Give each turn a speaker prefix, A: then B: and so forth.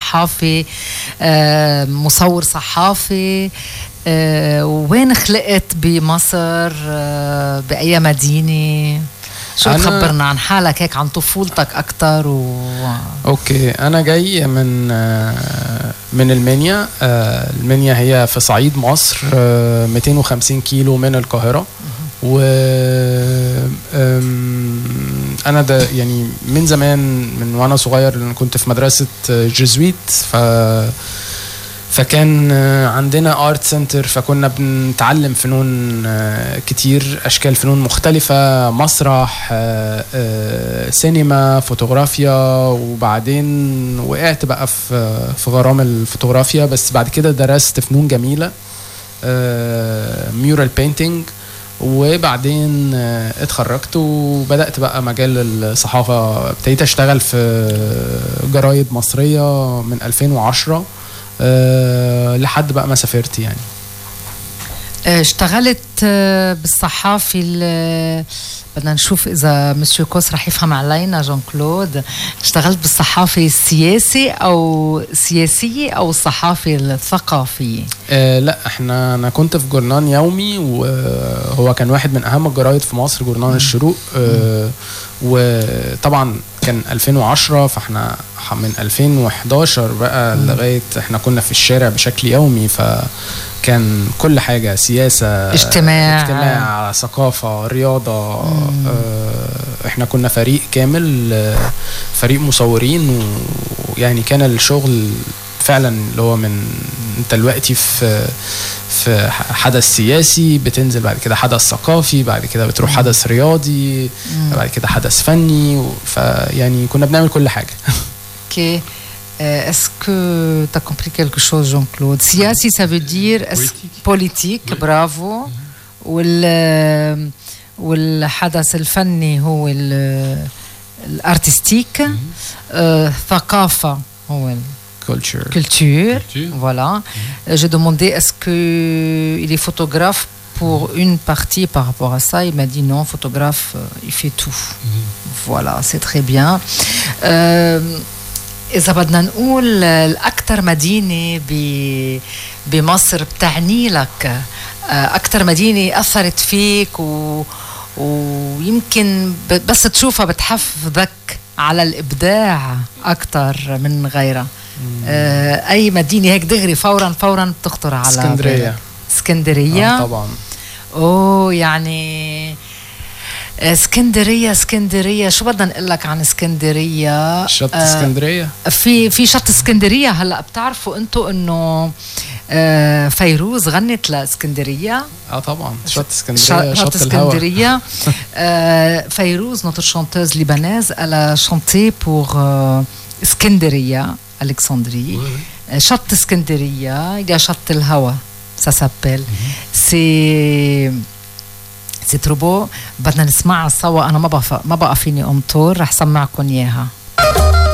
A: صحافي آه، مصور صحافي آه، وين خلقت بمصر آه، بأي مدينة شو تخبرنا عن حالك هيك عن طفولتك اكثر و
B: اوكي انا جاي من من المنيا المنيا هي في صعيد مصر 250 كيلو من القاهره و انا ده يعني من زمان من وانا صغير انا كنت في مدرسه جزويت ف فكان عندنا ارت سنتر فكنا بنتعلم فنون كتير اشكال فنون مختلفه مسرح سينما فوتوغرافيا وبعدين وقعت بقى في في غرام الفوتوغرافيا بس بعد كده درست فنون جميله ميورال بينتينج وبعدين اتخرجت وبدات بقى مجال الصحافه ابتديت اشتغل في جرايد مصريه من 2010 أه لحد بقى ما سافرت يعني
A: اشتغلت بالصحافي بدنا نشوف اذا مسيو كوس رح يفهم علينا جون كلود اشتغلت بالصحافه السياسي او سياسيه او الصحافه الثقافيه
B: آه لا احنا انا كنت في جورنان يومي وهو كان واحد من اهم الجرايد في مصر جورنان الشروق آه وطبعا كان 2010 فاحنا من 2011 بقى لغايه احنا كنا في الشارع بشكل يومي ف كان كل حاجة سياسة
A: اجتماع
B: اجتماع ثقافة رياضة اه احنا كنا فريق كامل فريق مصورين ويعني كان الشغل فعلا اللي هو من انت دلوقتي في في حدث سياسي بتنزل بعد كده حدث ثقافي بعد كده بتروح حدث رياضي بعد كده حدث فني فيعني كنا بنعمل كل حاجة
A: اوكي Est-ce que tu as compris quelque chose, Jean-Claude Siasi, ça veut dire politique, politique oui. bravo. وال والحدث الفني هو الارتستيك ثقافة هو
B: culture.
A: culture. culture. Voilà. Mm-hmm. J'ai demandé est-ce qu'il est photographe pour une partie par rapport à ça. Il m'a dit non, photographe, il fait tout. Mm-hmm. Voilà, c'est très bien. Euh, إذا بدنا نقول الأكثر مدينة بمصر بتعني لك أكثر مدينة أثرت فيك و... ويمكن بس تشوفها بتحفزك على الإبداع أكثر من غيرها أي مدينة هيك دغري فورا فورا بتخطر على
B: اسكندرية
A: اسكندرية
B: آه طبعا
A: أوه يعني اسكندريه اسكندريه شو بدنا نقول لك عن اسكندريه
B: شط اسكندريه
A: في في شط اسكندريه هلا بتعرفوا انتم انه آه فيروز غنت لاسكندريه
B: اه طبعا شط اسكندريه شط,
A: شط اسكندريه آه فيروز notre chanteuse libanaise elle a chanté pour euh, اسكندريه الكسندريه شط اسكندريه il y a شط الهوا ça s'appelle c'est سي تروبو بدنا نسمعها سوا انا ما بقى ما بقى فيني امطر رح سمعكم اياها